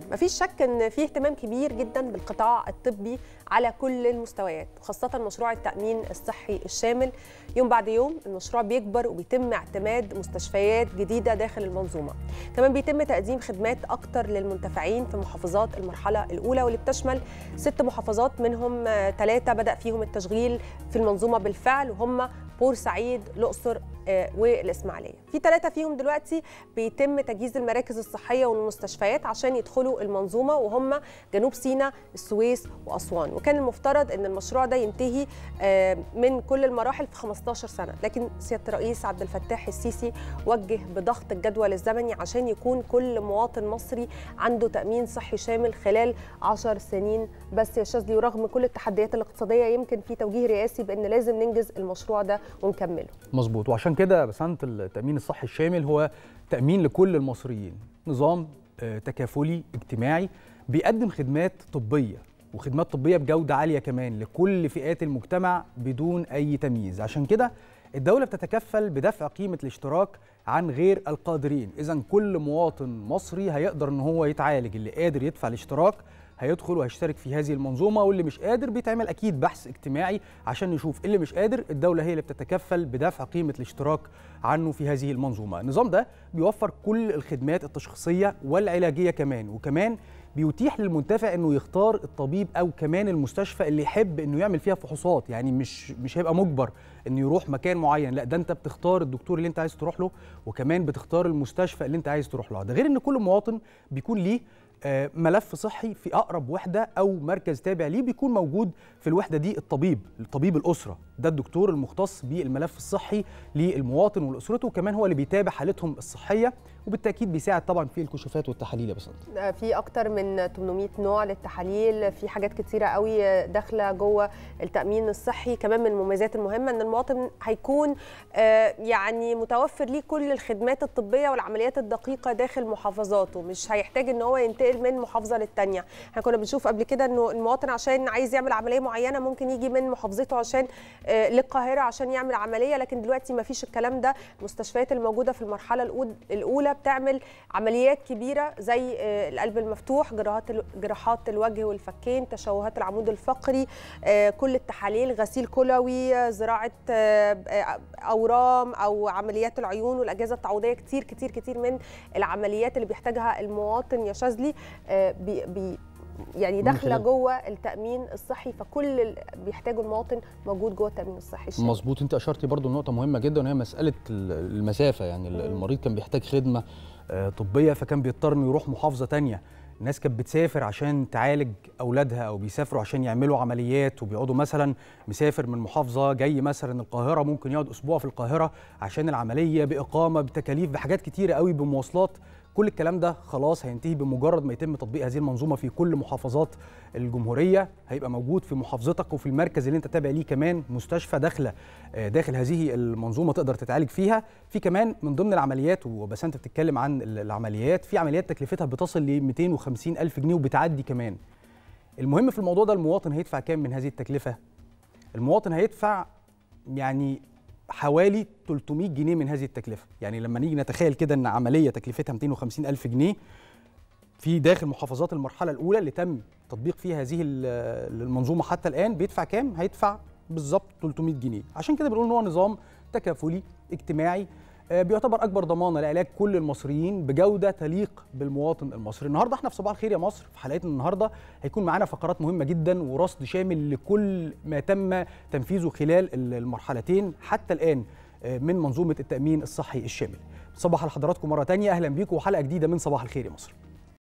مفيش شك ان في اهتمام كبير جدا بالقطاع الطبي على كل المستويات خاصه مشروع التامين الصحي الشامل يوم بعد يوم المشروع بيكبر وبيتم اعتماد مستشفيات جديده داخل المنظومه كمان بيتم تقديم خدمات اكتر للمنتفعين في محافظات المرحله الاولى واللي بتشمل ست محافظات منهم ثلاثه بدا فيهم التشغيل في المنظومه بالفعل وهم بورسعيد الاقصر والاسماعيليه في ثلاثه فيهم دلوقتي بيتم تجهيز المراكز الصحيه والمستشفيات عشان يدخلوا المنظومه وهم جنوب سيناء السويس واسوان وكان المفترض ان المشروع ده ينتهي من كل المراحل في 15 سنه لكن سياده الرئيس عبد الفتاح السيسي وجه بضغط الجدول الزمني عشان يكون كل مواطن مصري عنده تامين صحي شامل خلال 10 سنين بس يا شاذلي ورغم كل التحديات الاقتصاديه يمكن في توجيه رئاسي بان لازم ننجز المشروع ده ونكمله مظبوط وعشان كده بسنت التامين الصحي الشامل هو تامين لكل المصريين نظام تكافلي اجتماعي بيقدم خدمات طبيه وخدمات طبيه بجوده عاليه كمان لكل فئات المجتمع بدون اي تمييز عشان كده الدوله بتتكفل بدفع قيمه الاشتراك عن غير القادرين اذا كل مواطن مصري هيقدر ان هو يتعالج اللي قادر يدفع الاشتراك هيدخل وهيشترك في هذه المنظومه واللي مش قادر بيتعمل اكيد بحث اجتماعي عشان نشوف اللي مش قادر الدوله هي اللي بتتكفل بدفع قيمه الاشتراك عنه في هذه المنظومه النظام ده بيوفر كل الخدمات التشخيصيه والعلاجيه كمان وكمان بيتيح للمنتفع انه يختار الطبيب او كمان المستشفى اللي يحب انه يعمل فيها فحوصات يعني مش مش هيبقى مجبر انه يروح مكان معين لا ده انت بتختار الدكتور اللي انت عايز تروح له وكمان بتختار المستشفى اللي انت عايز تروح له ده غير ان كل مواطن بيكون ليه ملف صحي في اقرب وحده او مركز تابع ليه بيكون موجود في الوحده دي الطبيب طبيب الاسره ده الدكتور المختص بالملف الصحي للمواطن ولاسرته وكمان هو اللي بيتابع حالتهم الصحيه وبالتاكيد بيساعد طبعا في الكشوفات والتحاليل يا بسنت في اكتر من 800 نوع للتحاليل في حاجات كتيره قوي داخله جوه التامين الصحي كمان من المميزات المهمه ان المواطن هيكون يعني متوفر ليه كل الخدمات الطبيه والعمليات الدقيقه داخل محافظاته مش هيحتاج ان هو ينتقل من محافظه للتانيه احنا كنا بنشوف قبل كده انه المواطن عشان عايز يعمل عمليه معينه ممكن يجي من محافظته عشان للقاهره عشان يعمل عمليه لكن دلوقتي ما فيش الكلام ده المستشفيات الموجوده في المرحله الاولى بتعمل عمليات كبيره زي القلب المفتوح جراحات جراحات الوجه والفكين تشوهات العمود الفقري كل التحاليل غسيل كلوي زراعه اورام او عمليات العيون والاجهزه التعويضيه كتير كتير كتير من العمليات اللي بيحتاجها المواطن يا شاذلي بي بي يعني داخله جوه التامين الصحي فكل اللي بيحتاجه المواطن موجود جوه التامين الصحي الشامل. مظبوط انت اشرتي برضو لنقطه مهمه جدا وهي مساله المسافه يعني مم. المريض كان بيحتاج خدمه طبيه فكان بيضطر انه يروح محافظه تانية الناس كانت بتسافر عشان تعالج اولادها او بيسافروا عشان يعملوا عمليات وبيقعدوا مثلا مسافر من محافظه جاي مثلا القاهره ممكن يقعد اسبوع في القاهره عشان العمليه باقامه بتكاليف بحاجات كتيره قوي بمواصلات كل الكلام ده خلاص هينتهي بمجرد ما يتم تطبيق هذه المنظومه في كل محافظات الجمهوريه هيبقى موجود في محافظتك وفي المركز اللي انت تابع ليه كمان مستشفى داخله داخل هذه المنظومه تقدر تتعالج فيها في كمان من ضمن العمليات وبس انت بتتكلم عن العمليات في عمليات تكلفتها بتصل ل 250 الف جنيه وبتعدي كمان المهم في الموضوع ده المواطن هيدفع كام من هذه التكلفه المواطن هيدفع يعني حوالي 300 جنيه من هذه التكلفه يعني لما نيجي نتخيل كده ان عمليه تكلفتها 250 الف جنيه في داخل محافظات المرحله الاولى اللي تم تطبيق فيها هذه المنظومه حتى الان بيدفع كام هيدفع بالظبط 300 جنيه عشان كده بنقول ان هو نظام تكافلي اجتماعي بيعتبر اكبر ضمانه لعلاج كل المصريين بجوده تليق بالمواطن المصري النهارده احنا في صباح الخير يا مصر في حلقتنا النهارده هيكون معانا فقرات مهمه جدا ورصد شامل لكل ما تم تنفيذه خلال المرحلتين حتى الان من منظومه التامين الصحي الشامل صباح لحضراتكم مره ثانيه اهلا بيكم وحلقه جديده من صباح الخير يا مصر